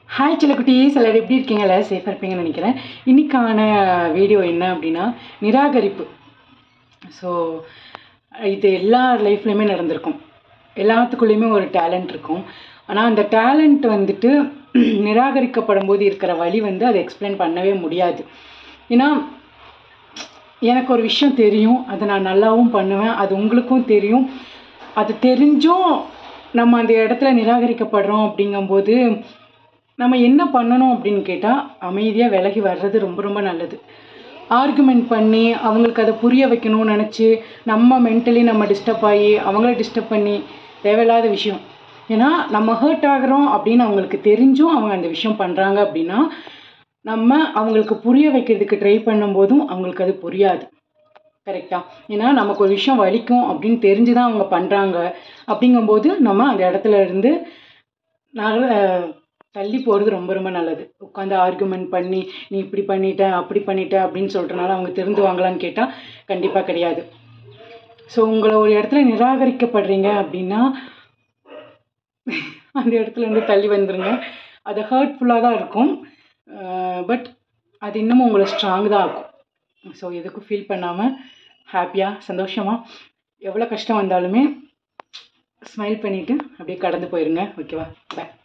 hi சிலக்குட்டீஸ் எல்லாரும் எப்படி இருக்கீங்க எல்லாரும் சேஃபாக இருப்பீங்கன்னு நினைக்கிறேன் இன்னைக்கான வீடியோ என்ன அப்படின்னா நிராகரிப்பு ஸோ இது எல்லா லைஃப்லையுமே நடந்திருக்கும் எல்லாத்துக்குள்ளேயுமே ஒரு டேலண்ட் இருக்கும் ஆனால் அந்த டேலண்ட் வந்துட்டு நிராகரிக்கப்படும் போது இருக்கிற வழி வந்து அதை எக்ஸ்பிளைன் பண்ணவே முடியாது ஏன்னா எனக்கு ஒரு விஷயம் தெரியும் அதை நான் நல்லாவும் பண்ணுவேன் அது உங்களுக்கும் தெரியும் அது தெரிஞ்சும் நம்ம அந்த இடத்துல நிராகரிக்கப்படுறோம் அப்படிங்கும்போது நம்ம என்ன பண்ணணும் அப்படின்னு கேட்டால் அமைதியாக விலகி வர்றது ரொம்ப ரொம்ப நல்லது ஆர்குமெண்ட் பண்ணி அவங்களுக்கு அதை புரிய வைக்கணும்னு நினச்சி நம்ம மென்டலி நம்ம டிஸ்டர்ப் ஆகி அவங்கள டிஸ்டர்ப் பண்ணி தேவையில்லாத விஷயம் ஏன்னா நம்ம ஹர்ட் ஆகுறோம் அப்படின்னு அவங்களுக்கு தெரிஞ்சும் அவங்க அந்த விஷயம் பண்ணுறாங்க அப்படின்னா நம்ம அவங்களுக்கு புரிய வைக்கிறதுக்கு ட்ரை பண்ணும்போதும் அவங்களுக்கு அது புரியாது கரெக்டா ஏன்னா நமக்கு ஒரு விஷயம் வலிக்கும் அப்படின்னு தெரிஞ்சு தான் அவங்க பண்ணுறாங்க அப்படிங்கும்போது நம்ம அந்த இடத்துல இருந்து நகர தள்ளி போகிறது ரொம்ப ரொம்ப நல்லது உட்காந்து ஆர்குமெண்ட் பண்ணி நீ இப்படி பண்ணிட்ட அப்படி பண்ணிட்ட அப்படின்னு சொல்கிறனால அவங்க திருந்துவாங்களான்னு கேட்டால் கண்டிப்பாக கிடையாது ஸோ உங்களை ஒரு இடத்துல நிராகரிக்கப்படுறீங்க அப்படின்னா அந்த இடத்துல இருந்து தள்ளி வந்துருங்க அது ஹர்ட்ஃபுல்லாக தான் இருக்கும் பட் அது இன்னமும் உங்களை ஸ்ட்ராங் தான் ஆக்கும் ஸோ எதுக்கும் ஃபீல் பண்ணாமல் ஹாப்பியாக சந்தோஷமாக எவ்வளோ கஷ்டம் வந்தாலுமே ஸ்மைல் பண்ணிவிட்டு அப்படியே கடந்து போயிருங்க ஓகேவா பாய்